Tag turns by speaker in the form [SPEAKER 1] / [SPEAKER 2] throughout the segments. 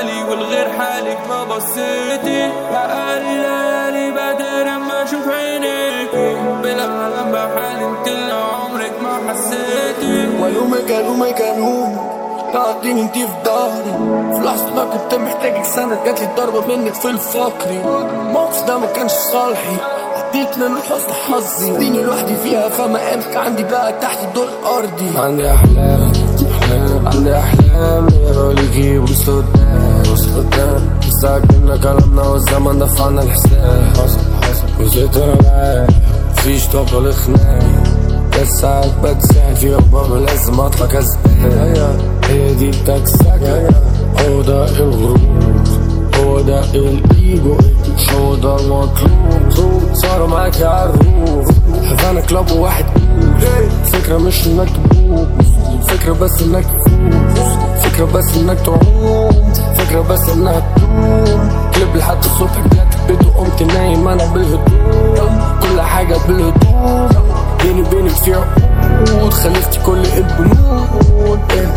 [SPEAKER 1] بحالي والغير حالك ما بصيتي بقالي ليالي بدر ما اشوف عينيكي بالعالم بحالي انت اللي عمرك ما حسيتي
[SPEAKER 2] والومك الومك الومك تعطيني انتي في ظهري في لحظة ما كنت محتاجك سند جاتلي ضربة منك في الفقري الموقف ده ما كانش صالحي عديت من حسن حظي اديني لوحدي فيها فما قامك عندي بقى تحت الدور الارضي
[SPEAKER 3] عندي احلام احلام عندي احلام يا ليكي وسط قدام وسط قدام ساكننا كلامنا والزمن دفعنا الحساب حصل حصل وزيت انا معاك مفيش طاقة لخناق بس ساعات بتساعد في بابا لازم اطلع كسبان هي دي بتكسك هو ده الغرور هو ده الايجو مش هو ده المطلوب صاروا معاك يا عروف هفانا كلاب وواحد فكرة مش انك تبوظ فكرة بس انك تفوز فكرة بس انك تعوم فكرة بس انها تدوم كليب لحد الصبح رجعت البيت وقمت نايم انا بالهدوء كل حاجة بالهدوء بيني وبينك في عقود خلفتي كل البنود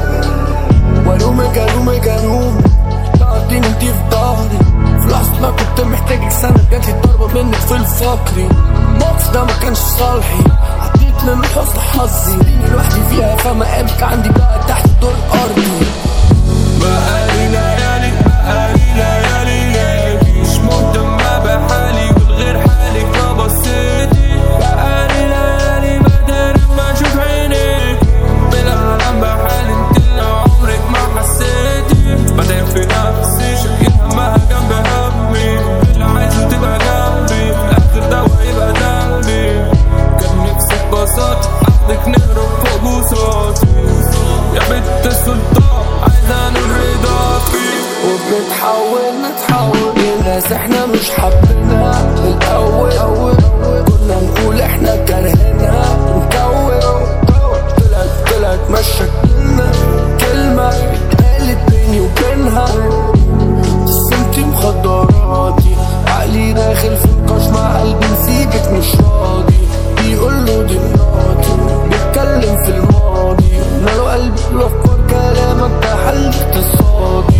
[SPEAKER 2] والومك الومك الومك تعطيني انتي في ظهري في لحظة ما كنت محتاجك سند جاتلي ضربة منك في الفقري الموقف ده ما كانش صالحي عديت من حسن حظي اديني لوحدي فيها فما قامك عندي بقى تحت الدور الارضي
[SPEAKER 1] بقالي ليالي بقالي ليالي ليالي مش مهتم بحالي والغير حالك ما بصيتي بقالي ليالي بدر ما اشوف عينيك بالعالم بحالي انت اللي عمرك ما حسيتي بدر في نفسي شايل همها جنب همي اللي عايزه تبقى جنبي اخر دوا يبقى ذنبي كان نفسي ببساطة اخدك نهرب فوق بوصاتي يا بنت السلطان عايزة نرضاكي
[SPEAKER 2] وبنتحول نتحول لناس احنا مش حابينها الاول اول كنا نقول احنا كارهينها نكون طلعت طلعت مشاكلنا كلمة اتقالت بيني وبينها قسمتي مخدراتي عقلي داخل في نقاش مع قلبي نسيبك مش راضي بيقول له دي مراتي بيتكلم في الماضي ماله قلبي الافكار كلامك ده حل اقتصادي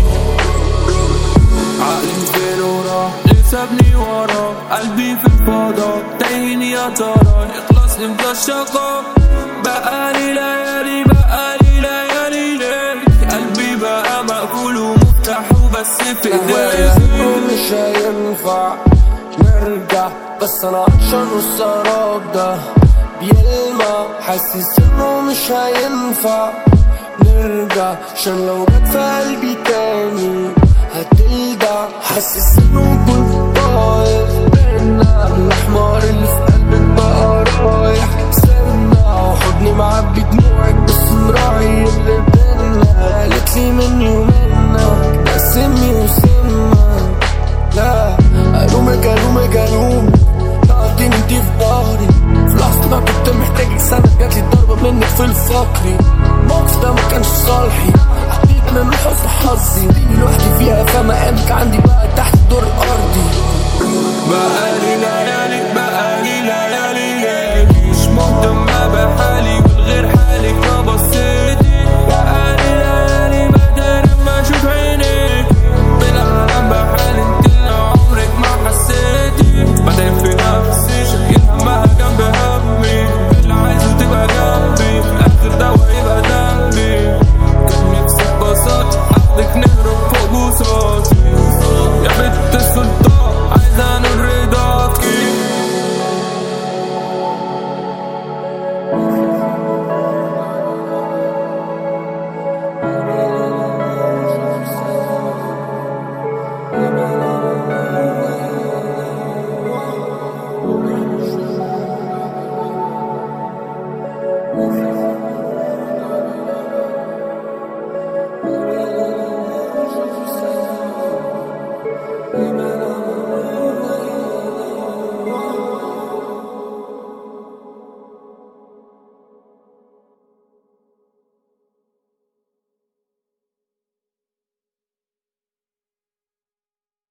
[SPEAKER 1] عقلي فين وراه ليه سابني وراه قلبي في الفضاء تاهيني يا ترى يخلصني من الشقا بقالي ليالي بقالي ليالي ليك قلبي بقى مقفول ومفتاح وبس في
[SPEAKER 2] هوايا
[SPEAKER 1] ايديك
[SPEAKER 2] مش هينفع نرجع بس انا عطشان والسراب ده بيلمع حاسس انه مش هينفع نرجع عشان لو جت في قلبي تاني هتلدع حاسس انه كنت طاير بينا الاحمر اللي في قلبك بقى رايح سيبنا وحضني معبي دموعك بس مراعي اللي بينا قالت لي مني ومنك ده سمي وسمك لا الومك الومك الومك تعطيني انتي في ظهري في لحظة ما كنت محتاجك سند جاتلي ضربة منك في الفقري الموقف ده ما كانش صالحي عديت من حسن حظي اديني لوحدي فيها فما قامك عندي بقى تحت الدور الارضي
[SPEAKER 1] بقالي ليالي بقالي ليالي ليالي مش مهتم بحالي والغير حالك ما بصيتي بقالي ليالي بدر ما اشوف عينيك بالعالم بحالي انت اللي عمرك ما حسيتي بدر في نفسي شايل همها جنب همي اللي عايزه تبقى جنبي اخر دوا يبقى ذنبي كان نفسي ببساطة اخدك نهرب فوق بوصاتي يا بنت السلطان عايزة نرضاكي
[SPEAKER 2] Thank